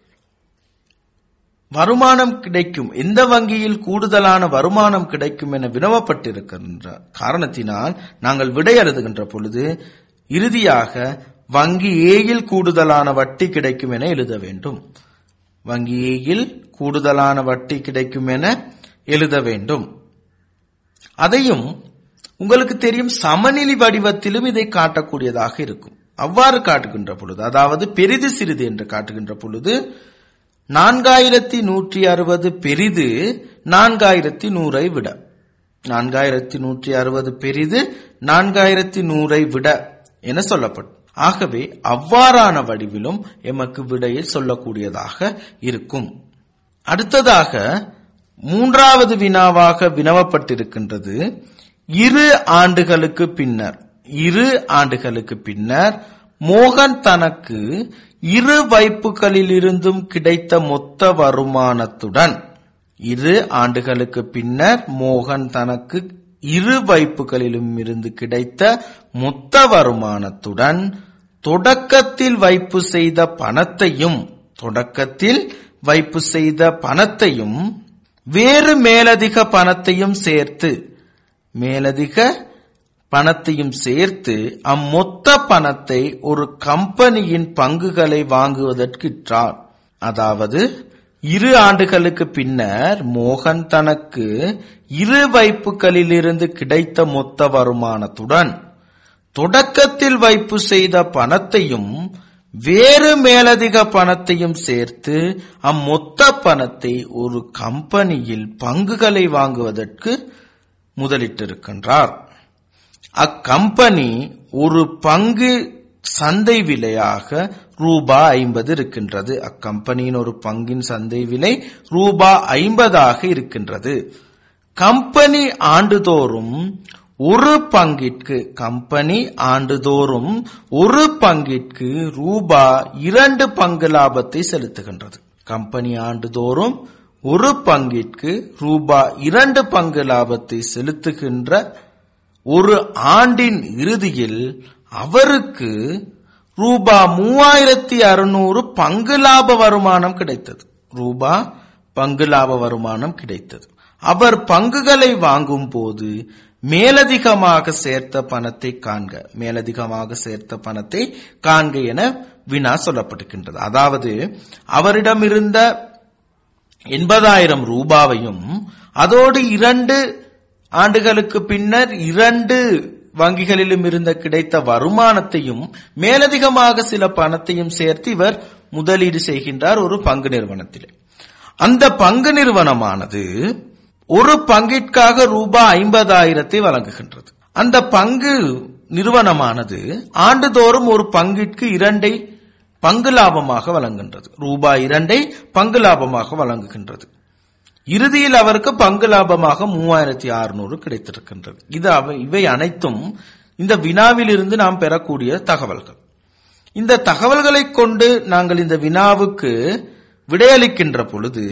வருமானம் கிடைக்கும் எந்த வங்கியில் கூடுதலான வருமானம் கிடைக்கும் என வினவப்பட்டிருக்கின்ற காரணத்தினால் நாங்கள் விடை எழுதுகின்ற பொழுது இறுதியாக வங்கி ஏயில் கூடுதலான வட்டி கிடைக்கும் என எழுத வேண்டும் வங்கி ஏயில் கூடுதலான வட்டி கிடைக்கும் என எழுத வேண்டும் அதையும் உங்களுக்கு தெரியும் சமநிலை வடிவத்திலும் இதை காட்டக்கூடியதாக இருக்கும் அவ்வாறு காட்டுகின்ற பொழுது அதாவது பெரிது சிறிது என்று காட்டுகின்ற பொழுது நான்காயிரத்தி நூற்றி அறுபது பெரிது நான்காயிரத்தி நூறை விட நான்காயிரத்தி நூற்றி அறுபது பெரிது நான்காயிரத்தி நூறை விட என சொல்லப்படும் ஆகவே அவ்வாறான வடிவிலும் எமக்கு விடையை சொல்லக்கூடியதாக இருக்கும் அடுத்ததாக மூன்றாவது வினாவாக வினவப்பட்டிருக்கின்றது இரு ஆண்டுகளுக்கு பின்னர் இரு ஆண்டுகளுக்கு பின்னர் மோகன் தனக்கு இரு வைப்புகளிலிருந்தும் கிடைத்த மொத்த வருமானத்துடன் இரு ஆண்டுகளுக்கு பின்னர் மோகன் தனக்கு இரு வைப்புகளிலும் இருந்து கிடைத்த மொத்த வருமானத்துடன் தொடக்கத்தில் வைப்பு செய்த பணத்தையும் தொடக்கத்தில் வைப்பு செய்த பணத்தையும் வேறு மேலதிக பணத்தையும் சேர்த்து மேலதிக பணத்தையும் சேர்த்து அம்மொத்த பணத்தை ஒரு கம்பெனியின் பங்குகளை வாங்குவதற்கிற்றார் அதாவது இரு ஆண்டுகளுக்கு பின்னர் மோகன் தனக்கு இரு வைப்புகளிலிருந்து கிடைத்த மொத்த வருமானத்துடன் தொடக்கத்தில் வைப்பு செய்த பணத்தையும் வேறு மேலதிக பணத்தையும் சேர்த்து அம்மொத்த பணத்தை ஒரு கம்பெனியில் பங்குகளை வாங்குவதற்கு முதலிட்டிருக்கின்றார் அக்கம்பெனி ஒரு பங்கு சந்தை விலையாக ரூபா ஐம்பது இருக்கின்றது அக்கம்பெனியின் ஒரு பங்கின் சந்தை விலை ரூபா ஐம்பதாக இருக்கின்றது கம்பெனி ஆண்டுதோறும் ஒரு பங்கிற்கு கம்பெனி ஆண்டுதோறும் ஒரு பங்கிற்கு ரூபா இரண்டு பங்கு லாபத்தை செலுத்துகின்றது கம்பெனி ஆண்டுதோறும் ஒரு பங்கிற்கு ரூபா இரண்டு பங்கு லாபத்தை செலுத்துகின்ற ஒரு ஆண்டின் இறுதியில் அவருக்கு ரூபா மூவாயிரத்தி அறுநூறு பங்கு லாப வருமானம் கிடைத்தது ரூபா பங்கு லாப வருமானம் கிடைத்தது அவர் பங்குகளை வாங்கும் போது மேலதிகமாக சேர்த்த பணத்தை காண்க மேலதிகமாக சேர்த்த பணத்தை காண்க என வினா சொல்லப்பட்டிருக்கின்றது அதாவது அவரிடம் இருந்த எண்பதாயிரம் ரூபாவையும் அதோடு இரண்டு ஆண்டுகளுக்கு பின்னர் இரண்டு வங்கிகளிலும் இருந்த கிடைத்த வருமானத்தையும் மேலதிகமாக சில பணத்தையும் சேர்த்து இவர் முதலீடு செய்கின்றார் ஒரு பங்கு நிறுவனத்திலே அந்த பங்கு நிறுவனமானது ஒரு பங்கிற்காக ரூபாய் ஐம்பதாயிரத்தை வழங்குகின்றது அந்த பங்கு நிறுவனமானது ஆண்டுதோறும் ஒரு பங்கிற்கு இரண்டை பங்கு லாபமாக வழங்குகின்றது ரூபாய் இரண்டை பங்கு லாபமாக வழங்குகின்றது இறுதியில் அவருக்கு பங்கு லாபமாக மூவாயிரத்தி அறுநூறு கிடைத்திருக்கின்றது இது அவை இவை அனைத்தும் இந்த வினாவிலிருந்து நாம் பெறக்கூடிய தகவல்கள் இந்த தகவல்களை கொண்டு நாங்கள் இந்த வினாவுக்கு விடையளிக்கின்ற பொழுது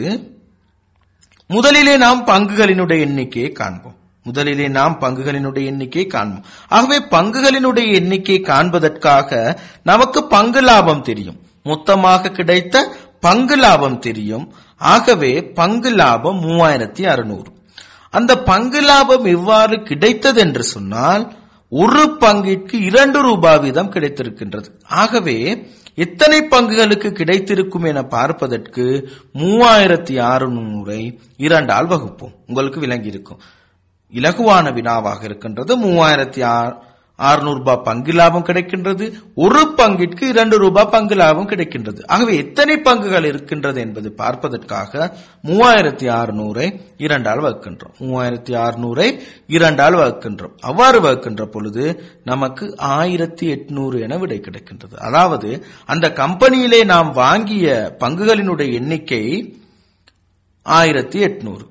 முதலிலே நாம் பங்குகளினுடைய எண்ணிக்கையை காண்போம் முதலிலே நாம் பங்குகளினுடைய எண்ணிக்கையை காண்போம் ஆகவே பங்குகளினுடைய எண்ணிக்கை காண்பதற்காக நமக்கு பங்கு லாபம் தெரியும் மொத்தமாக கிடைத்த பங்கு லாபம் தெரியும் ஆகவே பங்கு லாபம் மூவாயிரத்தி அறுநூறு அந்த பங்கு லாபம் எவ்வாறு கிடைத்தது என்று சொன்னால் ஒரு பங்கிற்கு இரண்டு ரூபாய் வீதம் கிடைத்திருக்கின்றது ஆகவே எத்தனை பங்குகளுக்கு கிடைத்திருக்கும் என பார்ப்பதற்கு மூவாயிரத்தி அறுநூறை இரண்டால் வகுப்போம் உங்களுக்கு விளங்கி இருக்கும் இலகுவான வினாவாக இருக்கின்றது மூவாயிரத்தி அறுநூறு ரூபாய் பங்கு லாபம் கிடைக்கின்றது ஒரு பங்கிற்கு இரண்டு ரூபாய் பங்கு லாபம் கிடைக்கின்றது ஆகவே எத்தனை பங்குகள் இருக்கின்றது என்பது பார்ப்பதற்காக மூவாயிரத்தி அறுநூறை இரண்டால் வகுக்கின்றோம் மூவாயிரத்தி அறுநூறை இரண்டால் வகுக்கின்றோம் அவ்வாறு வகுக்கின்ற பொழுது நமக்கு ஆயிரத்தி எட்நூறு என விடை கிடைக்கின்றது அதாவது அந்த கம்பெனியிலே நாம் வாங்கிய பங்குகளினுடைய எண்ணிக்கை ஆயிரத்தி எட்நூறு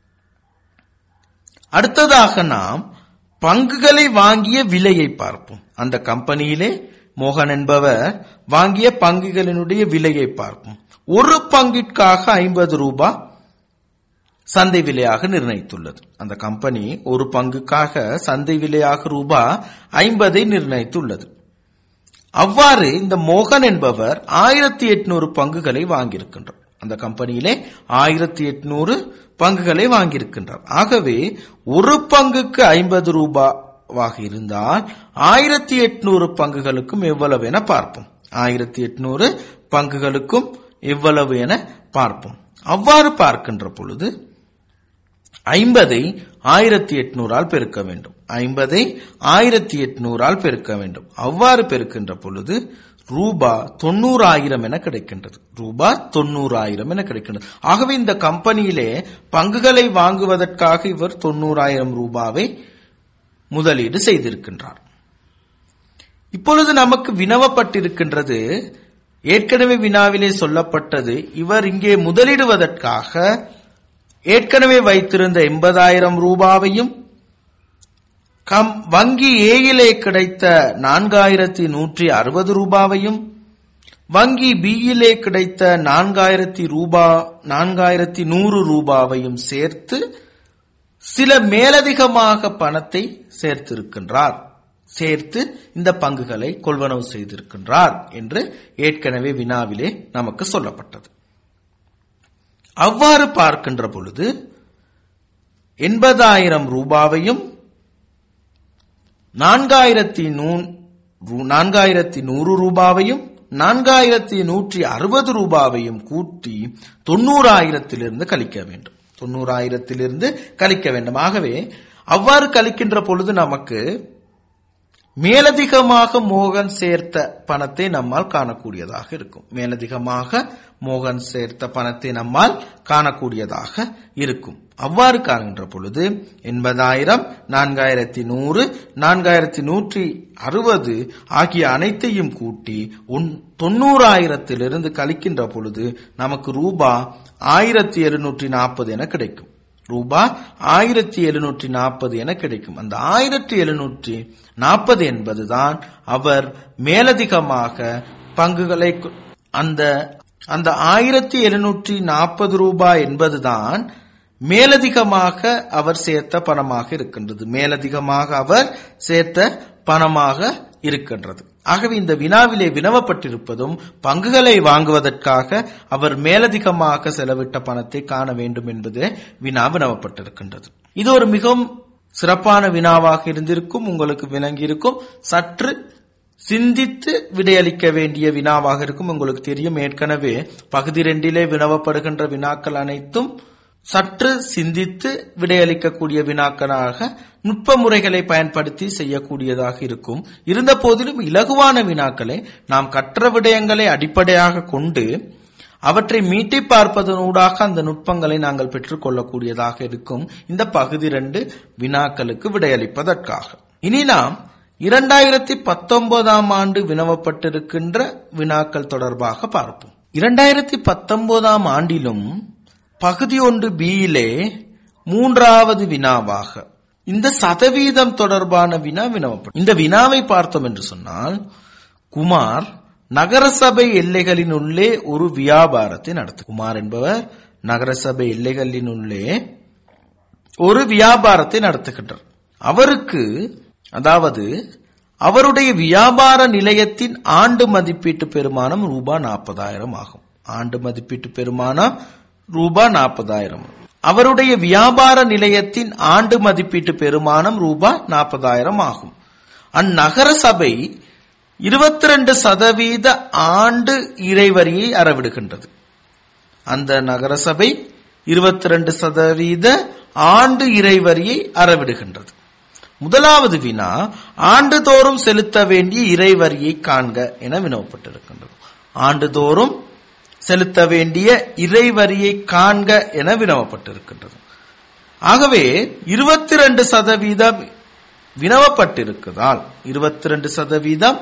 அடுத்ததாக நாம் பங்குகளை வாங்கிய விலையை பார்ப்போம் அந்த கம்பெனியிலே மோகன் என்பவர் வாங்கிய பங்குகளினுடைய விலையை பார்ப்போம் ஒரு பங்கிற்காக ஐம்பது ரூபாய் சந்தை விலையாக நிர்ணயித்துள்ளது அந்த கம்பெனி ஒரு பங்குக்காக சந்தை விலையாக ரூபாய் ஐம்பதை நிர்ணயித்துள்ளது அவ்வாறு இந்த மோகன் என்பவர் ஆயிரத்தி எட்நூறு பங்குகளை வாங்கியிருக்கின்றார் அந்த கம்பெனியிலே ஆயிரத்தி எட்நூறு பங்குகளை வாங்கியிருக்கின்றார் ஆகவே ஒரு பங்குக்கு ஐம்பது ரூபாவாக இருந்தால் ஆயிரத்தி எட்நூறு பங்குகளுக்கும் எவ்வளவு என பார்ப்போம் ஆயிரத்தி எட்நூறு பங்குகளுக்கும் எவ்வளவு என பார்ப்போம் அவ்வாறு பார்க்கின்ற பொழுது ஐம்பதை ஆயிரத்தி எட்நூறால் பெருக்க வேண்டும் ஐம்பதை ஆயிரத்தி எட்நூறால் பெருக்க வேண்டும் அவ்வாறு பெருக்கின்ற பொழுது ரூபா தொண்ணூறாயிரம் என கிடைக்கின்றது ரூபா தொண்ணூறாயிரம் என கிடைக்கின்றது ஆகவே இந்த கம்பெனியிலே பங்குகளை வாங்குவதற்காக இவர் தொண்ணூறாயிரம் ரூபாவை முதலீடு செய்திருக்கின்றார் இப்பொழுது நமக்கு வினவப்பட்டிருக்கின்றது ஏற்கனவே வினாவிலே சொல்லப்பட்டது இவர் இங்கே முதலிடுவதற்காக ஏற்கனவே வைத்திருந்த எண்பதாயிரம் ரூபாவையும் கம் வங்கி ஏயிலே கிடைத்த நான்காயிரத்தி நூற்றி அறுபது ரூபாவையும் வங்கி பியிலே கிடைத்த நான்காயிரத்தி ரூபா நான்காயிரத்தி நூறு ரூபாவையும் சேர்த்து சில மேலதிகமாக பணத்தை சேர்த்திருக்கின்றார் சேர்த்து இந்த பங்குகளை கொள்வனவு செய்திருக்கின்றார் என்று ஏற்கனவே வினாவிலே நமக்கு சொல்லப்பட்டது அவ்வாறு பார்க்கின்ற பொழுது எண்பதாயிரம் ரூபாவையும் நான்காயிரத்தி நான்காயிரத்தி நூறு ரூபாவையும் நான்காயிரத்தி நூற்றி அறுபது ரூபாவையும் கூட்டி தொண்ணூறாயிரத்திலிருந்து கழிக்க வேண்டும் தொண்ணூறாயிரத்திலிருந்து கழிக்க வேண்டும் ஆகவே அவ்வாறு கழிக்கின்ற பொழுது நமக்கு மேலதிகமாக மோகன் சேர்த்த பணத்தை நம்மால் காணக்கூடியதாக இருக்கும் மேலதிகமாக மோகன் சேர்த்த பணத்தை நம்மால் காணக்கூடியதாக இருக்கும் அவ்வாறு காணுகின்ற பொழுது எண்பதாயிரம் நான்காயிரத்தி நூறு நான்காயிரத்தி நூற்றி அறுபது ஆகிய அனைத்தையும் கூட்டி தொண்ணூறாயிரத்திலிருந்து கழிக்கின்ற பொழுது நமக்கு ரூபா ஆயிரத்தி எழுநூற்றி நாற்பது என கிடைக்கும் ரூபா ஆயிரத்தி எழுநூற்றி நாற்பது என கிடைக்கும் அந்த ஆயிரத்தி எழுநூற்றி நாற்பது என்பதுதான் அவர் மேலதிகமாக பங்குகளை அந்த அந்த ஆயிரத்தி எழுநூற்றி நாற்பது ரூபாய் என்பதுதான் மேலதிகமாக அவர் சேர்த்த பணமாக இருக்கின்றது மேலதிகமாக அவர் சேர்த்த பணமாக இருக்கின்றது ஆகவே இந்த வினாவிலே வினவப்பட்டிருப்பதும் பங்குகளை வாங்குவதற்காக அவர் மேலதிகமாக செலவிட்ட பணத்தை காண வேண்டும் என்பதே வினா வினவப்பட்டிருக்கின்றது இது ஒரு மிகவும் சிறப்பான வினாவாக இருந்திருக்கும் உங்களுக்கு விளங்கியிருக்கும் சற்று சிந்தித்து விடையளிக்க வேண்டிய வினாவாக இருக்கும் உங்களுக்கு தெரியும் ஏற்கனவே பகுதி ரெண்டிலே வினவப்படுகின்ற வினாக்கள் அனைத்தும் சற்று சிந்தித்து விடையளிக்கக்கூடிய வினாக்களாக நுட்ப முறைகளை பயன்படுத்தி செய்யக்கூடியதாக இருக்கும் இருந்த போதிலும் இலகுவான வினாக்களை நாம் கற்ற விடயங்களை அடிப்படையாக கொண்டு அவற்றை மீட்டி பார்ப்பதனூடாக அந்த நுட்பங்களை நாங்கள் பெற்றுக்கொள்ளக்கூடியதாக இருக்கும் இந்த பகுதி ரெண்டு வினாக்களுக்கு விடையளிப்பதற்காக இனி நாம் இரண்டாயிரத்தி பத்தொன்பதாம் ஆண்டு வினவப்பட்டிருக்கின்ற வினாக்கள் தொடர்பாக பார்ப்போம் இரண்டாயிரத்தி பத்தொன்பதாம் ஆண்டிலும் பகுதி ஒன்று பியிலே மூன்றாவது வினாவாக இந்த சதவீதம் தொடர்பான வினா வினவப்படும் இந்த வினாவை பார்த்தோம் என்று சொன்னால் குமார் நகரசபை எல்லைகளின் உள்ளே ஒரு வியாபாரத்தை நடத்து குமார் என்பவர் நகரசபை எல்லைகளின் உள்ளே ஒரு வியாபாரத்தை நடத்துகின்றார் அவருக்கு அதாவது அவருடைய வியாபார நிலையத்தின் ஆண்டு மதிப்பீட்டு பெருமானம் ரூபாய் நாற்பதாயிரம் ஆகும் ஆண்டு மதிப்பீட்டு பெருமானம் ரூபாய் நாற்பதாயிரம் அவருடைய வியாபார நிலையத்தின் ஆண்டு மதிப்பீட்டு பெருமானம் ரூபாய் நாற்பதாயிரம் ஆகும் அந்நகர சபை இருபத்தி ரெண்டு சதவீத ஆண்டு இறைவரியை அறவிடுகின்றது அந்த நகரசபை இருபத்தி ரெண்டு சதவீத ஆண்டு இறைவரியை அறவிடுகின்றது முதலாவது வினா ஆண்டுதோறும் செலுத்த வேண்டிய இறைவரியை காண்க என வினவப்பட்டிருக்கின்றது ஆண்டுதோறும் செலுத்த வேண்டிய இறைவரியை காண்க என வினவப்பட்டிருக்கின்றது ஆகவே இருபத்தி ரெண்டு சதவீதம் வினவப்பட்டிருக்கிறதால் இருபத்தி ரெண்டு சதவீதம்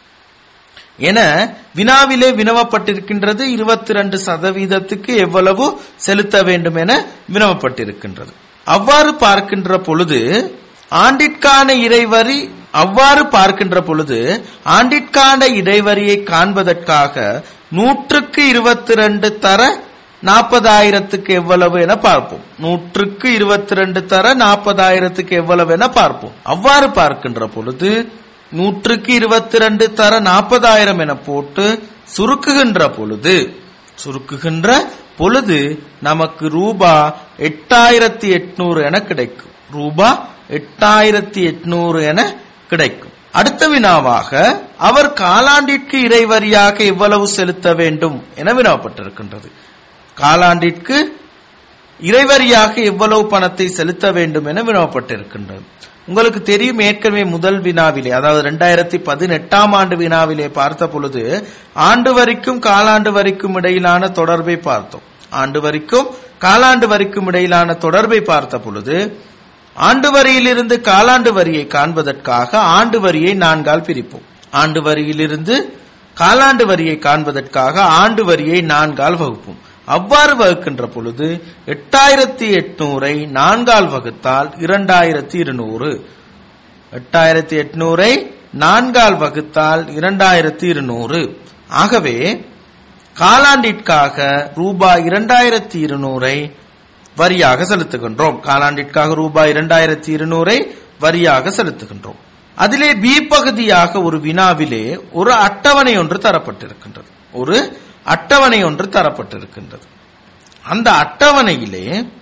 என வினாவிலே வினவப்பட்டிருக்கின்றது இருபத்தி ரெண்டு சதவீதத்துக்கு எவ்வளவு செலுத்த வேண்டும் என வினவப்பட்டிருக்கின்றது அவ்வாறு பார்க்கின்ற பொழுது ஆண்டிற்கான இறைவரி அவ்வாறு பார்க்கின்ற பொழுது ஆண்டிற்கான இடைவரியை காண்பதற்காக நூற்றுக்கு இருபத்தி ரெண்டு தர நாற்பதாயிரத்துக்கு எவ்வளவு என பார்ப்போம் நூற்றுக்கு இருபத்தி ரெண்டு தர நாற்பதாயிரத்துக்கு எவ்வளவு என பார்ப்போம் அவ்வாறு பார்க்கின்ற பொழுது நூற்றுக்கு இருபத்தி ரெண்டு தர நாற்பதாயிரம் என போட்டு சுருக்குகின்ற பொழுது சுருக்குகின்ற பொழுது நமக்கு ரூபா எட்டாயிரத்தி எட்நூறு என கிடைக்கும் ரூபா எட்டாயிரத்தி எட்நூறு என கிடைக்கும் அடுத்த வினாவாக அவர் காலாண்டிற்கு இறைவரியாக எவ்வளவு செலுத்த வேண்டும் என வினாப்பட்டிருக்கின்றது காலாண்டிற்கு இறைவரியாக எவ்வளவு பணத்தை செலுத்த வேண்டும் என வினவப்பட்டிருக்கின்றது உங்களுக்கு தெரியும் ஏற்கனவே முதல் வினாவிலே அதாவது இரண்டாயிரத்தி பதினெட்டாம் ஆண்டு வினாவிலே பார்த்த பொழுது ஆண்டு வரைக்கும் காலாண்டு வரைக்கும் இடையிலான தொடர்பை பார்த்தோம் ஆண்டு வரைக்கும் காலாண்டு வரைக்கும் இடையிலான தொடர்பை பார்த்த பொழுது ஆண்டு வரியிலிருந்து காலாண்டு வரியை காண்பதற்காக ஆண்டு வரியை நான்கால் பிரிப்போம் ஆண்டு வரியிலிருந்து காலாண்டு வரியை காண்பதற்காக ஆண்டு வரியை நான்கால் வகுப்போம் அவ்வாறு வகுக்கின்ற பொழுது எட்டாயிரத்தி எட்நூறை நான்கால் வகுத்தால் இரண்டாயிரத்தி இருநூறு எட்டாயிரத்தி எட்நூறை நான்கால் வகுத்தால் இரண்டாயிரத்தி இருநூறு ஆகவே காலாண்டிற்காக ரூபாய் இரண்டாயிரத்தி இருநூறை வரியாக செலுத்துகின்றோம் காலாண்டிற்காக ரூபாய் இரண்டாயிரத்தி இருநூறை வரியாக செலுத்துகின்றோம் அதிலே பி பகுதியாக ஒரு வினாவிலே ஒரு அட்டவணை ஒன்று தரப்பட்டிருக்கின்றது ஒரு அட்டவணை ஒன்று தரப்பட்டிருக்கின்றது அந்த அட்டவணையிலே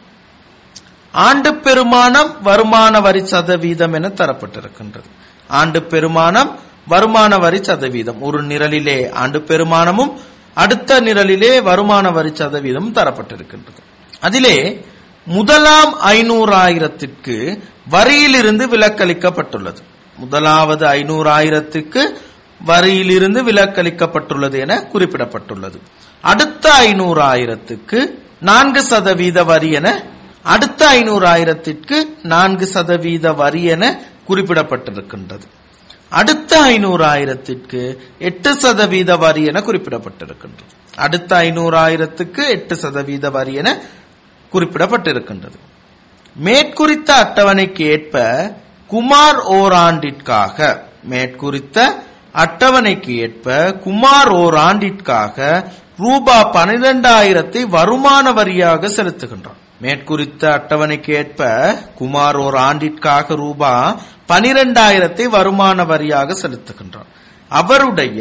ஆண்டு பெருமானம் வருமான வரி சதவீதம் என தரப்பட்டிருக்கின்றது ஆண்டு பெருமானம் வருமான வரி சதவீதம் ஒரு நிரலிலே ஆண்டு பெருமானமும் அடுத்த நிரலிலே வருமான வரி சதவீதம் தரப்பட்டிருக்கின்றது அதிலே முதலாம் ஐநூறாயிரத்திற்கு வரியிலிருந்து விலக்களிக்கப்பட்டுள்ளது முதலாவது ஐநூறாயிரத்துக்கு வரியிலிருந்து விலக்களிக்கப்பட்டுள்ளது என குறிப்பிடப்பட்டுள்ளது அடுத்த ஐநூறாயிரத்துக்கு நான்கு சதவீத வரி என அடுத்த ஐநூறாயிரத்திற்கு நான்கு சதவீத வரி என குறிப்பிடப்பட்டிருக்கின்றது அடுத்த ஐநூறாயிரத்திற்கு எட்டு சதவீத வரி என குறிப்பிடப்பட்டிருக்கின்றது அடுத்த ஐநூறாயிரத்துக்கு எட்டு சதவீத வரி என குறிப்பிடப்பட்டிருக்கின்றது மேற்குறித்த அட்டவணைக்கு ஏற்ப குமார் ஓராண்டிற்காக மேற்குறித்த அட்டவணைக்கு ஏற்ப குமார் ஓராண்டிற்காக ரூபா பனிரெண்டாயிரத்தை வருமான வரியாக செலுத்துகின்றார் மேற்குறித்த அட்டவணைக்கு ஏற்ப குமார் ஓர் ஆண்டிற்காக ரூபா பனிரெண்டாயிரத்தை வருமான வரியாக செலுத்துகின்றார் அவருடைய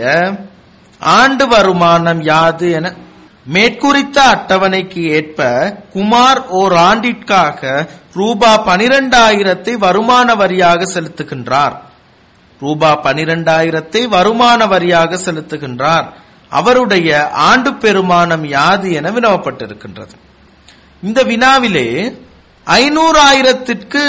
ஆண்டு வருமானம் யாது என மேற்குறித்த அட்டவணைக்கு ஏற்ப குமார் ஓர் ஆண்டிற்காக ரூபா பனிரெண்டாயிரத்தை வருமான வரியாக செலுத்துகின்றார் ரூபா பனிரெண்டாயிரத்தை வருமான வரியாக செலுத்துகின்றார் அவருடைய ஆண்டு பெருமானம் யாது என வினவப்பட்டிருக்கின்றது இந்த வினாவிலே ஐநூறாயிரத்திற்கு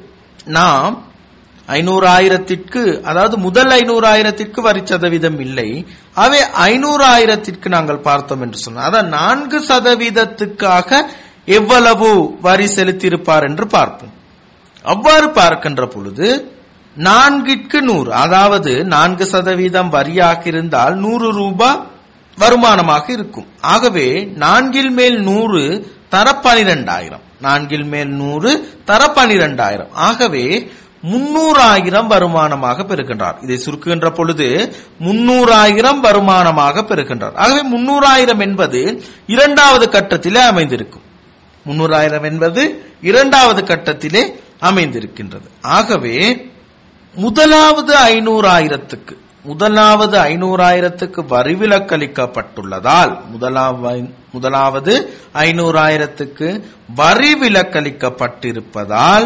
நாம் ஐநூறாயிரத்திற்கு அதாவது முதல் ஐநூறாயிரத்திற்கு வரி சதவீதம் இல்லை அவை ஐநூறாயிரத்திற்கு நாங்கள் பார்த்தோம் என்று சொன்னோம் அதான் நான்கு சதவீதத்துக்காக எவ்வளவு வரி செலுத்தியிருப்பார் என்று பார்ப்போம் அவ்வாறு பார்க்கின்ற பொழுது நான்கிற்கு நூறு அதாவது நான்கு சதவீதம் வரியாக இருந்தால் நூறு ரூபாய் வருமானமாக இருக்கும் ஆகவே நான்கில் மேல் நூறு தர பனிரெண்டாயிரம் நான்கில் மேல் நூறு தர பனிரெண்டாயிரம் ஆகவே முன்னூறாயிரம் வருமானமாக பெறுகின்றார் இதை சுருக்குகின்ற பொழுது முன்னூறாயிரம் வருமானமாக பெறுகின்றார் ஆகவே முன்னூறாயிரம் என்பது இரண்டாவது கட்டத்திலே அமைந்திருக்கும் முன்னூறாயிரம் என்பது இரண்டாவது கட்டத்திலே அமைந்திருக்கின்றது ஆகவே முதலாவது ஐநூறாயிரத்துக்கு முதலாவது ஐநூறாயிரத்துக்கு வரி விலக்களிக்கப்பட்டுள்ளதால் முதலாவது முதலாவது ஐநூறாயிரத்துக்கு வரி விலக்களிக்கப்பட்டிருப்பதால்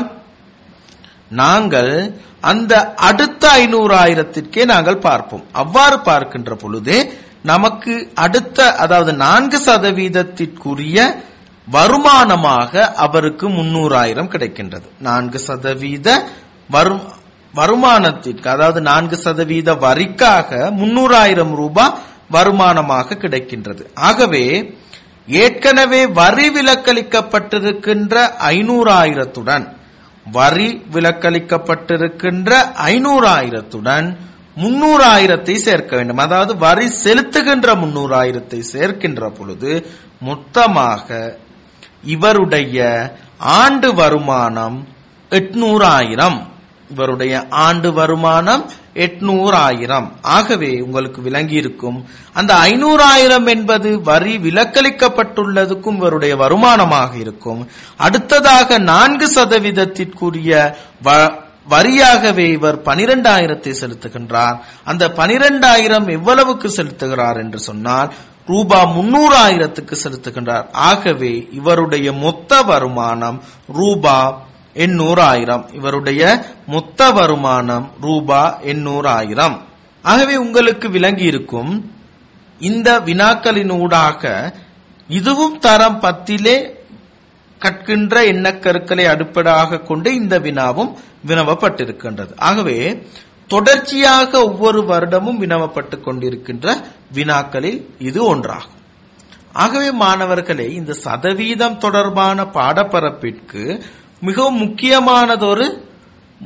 நாங்கள் அந்த அடுத்த ஐநூறாயிரத்திற்கே நாங்கள் பார்ப்போம் அவ்வாறு பார்க்கின்ற பொழுதே நமக்கு அடுத்த அதாவது நான்கு சதவீதத்திற்குரிய வருமானமாக அவருக்கு முன்னூறாயிரம் கிடைக்கின்றது நான்கு சதவீத வரும் வருமானத்திற்கு அதாவது நான்கு சதவீத வரிக்காக முன்னூறாயிரம் ரூபாய் வருமானமாக கிடைக்கின்றது ஆகவே ஏற்கனவே வரி விலக்களிக்கப்பட்டிருக்கின்ற ஐநூறாயிரத்துடன் வரி விலக்களிக்கப்பட்டிருக்கின்ற ஐநூறாயிரத்துடன் முன்னூறாயிரத்தை சேர்க்க வேண்டும் அதாவது வரி செலுத்துகின்ற முன்னூறாயிரத்தை சேர்க்கின்ற பொழுது மொத்தமாக இவருடைய ஆண்டு வருமானம் எட்நூறாயிரம் இவருடைய ஆண்டு வருமானம் எட்நூறாயிரம் ஆகவே உங்களுக்கு விளங்கி இருக்கும் அந்த ஐநூறாயிரம் என்பது வரி விலக்களிக்கப்பட்டுள்ளதுக்கும் இவருடைய வருமானமாக இருக்கும் அடுத்ததாக நான்கு சதவீதத்திற்குரிய வ- வரியாகவே இவர் பனிரெண்டாயிரத்தை செலுத்துகின்றார் அந்த பனிரெண்டாயிரம் எவ்வளவுக்கு செலுத்துகிறார் என்று சொன்னால் ரூபா முன்னூறாயிரத்துக்கு செலுத்துகின்றார் ஆகவே இவருடைய மொத்த வருமானம் ரூபா எண்ணூறாயிரம் இவருடைய மொத்த வருமானம் ரூபா எண்ணூறாயிரம் ஆகவே உங்களுக்கு விளங்கி இருக்கும் இந்த வினாக்களினூடாக இதுவும் தரம் பத்திலே கற்கின்ற எண்ணக்கருக்களை அடிப்படையாக கொண்டு இந்த வினாவும் வினவப்பட்டிருக்கின்றது ஆகவே தொடர்ச்சியாக ஒவ்வொரு வருடமும் வினவப்பட்டுக் கொண்டிருக்கின்ற வினாக்களில் இது ஒன்றாகும் ஆகவே மாணவர்களே இந்த சதவீதம் தொடர்பான பாடப்பரப்பிற்கு மிகவும் முக்கியமானதொரு ம்,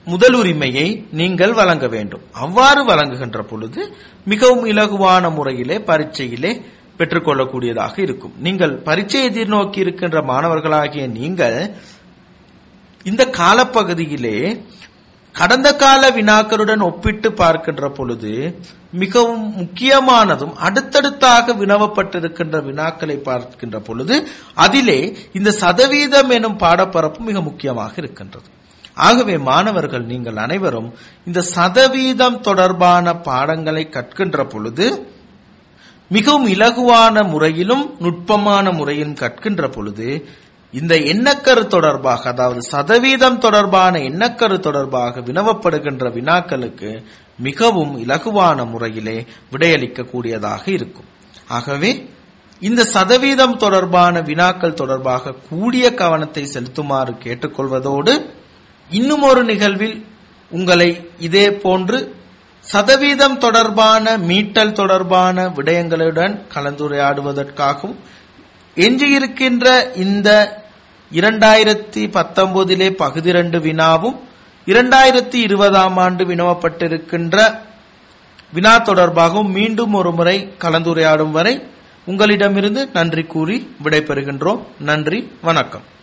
முதல் உரிமையை நீங்கள் வழங்க வேண்டும் அவ்வாறு வழங்குகின்ற பொழுது மிகவும் இலகுவான முறையிலே பரீட்சையிலே பெற்றுக்கொள்ளக்கூடியதாக இருக்கும் நீங்கள் பரீட்சை எதிர்நோக்கி இருக்கின்ற மாணவர்களாகிய நீங்கள் இந்த காலப்பகுதியிலே கடந்த கால வினாக்களுடன் ஒப்பிட்டு பார்க்கின்ற பொழுது மிகவும் முக்கியமானதும் அடுத்தடுத்தாக வினவப்பட்டிருக்கின்ற வினாக்களை பார்க்கின்ற பொழுது அதிலே இந்த சதவீதம் எனும் பாடப்பரப்பு மிக முக்கியமாக இருக்கின்றது ஆகவே மாணவர்கள் நீங்கள் அனைவரும் இந்த சதவீதம் தொடர்பான பாடங்களை கற்கின்ற பொழுது மிகவும் இலகுவான முறையிலும் நுட்பமான முறையிலும் கற்கின்ற பொழுது இந்த எண்ணக்கரு தொடர்பாக அதாவது சதவீதம் தொடர்பான எண்ணக்கரு தொடர்பாக வினவப்படுகின்ற வினாக்களுக்கு மிகவும் இலகுவான முறையிலே விடையளிக்க கூடியதாக இருக்கும் ஆகவே இந்த சதவீதம் தொடர்பான வினாக்கள் தொடர்பாக கூடிய கவனத்தை செலுத்துமாறு கேட்டுக்கொள்வதோடு இன்னும் ஒரு நிகழ்வில் உங்களை இதே போன்று சதவீதம் தொடர்பான மீட்டல் தொடர்பான விடயங்களுடன் கலந்துரையாடுவதற்காகவும் எஞ்சியிருக்கின்ற இந்த இரண்டாயிரத்தி பத்தொன்பதிலே பகுதி இரண்டு வினாவும் இரண்டாயிரத்தி இருபதாம் ஆண்டு வினவப்பட்டிருக்கின்ற வினா தொடர்பாகவும் மீண்டும் ஒரு முறை கலந்துரையாடும் வரை உங்களிடமிருந்து நன்றி கூறி விடைபெறுகின்றோம் நன்றி வணக்கம்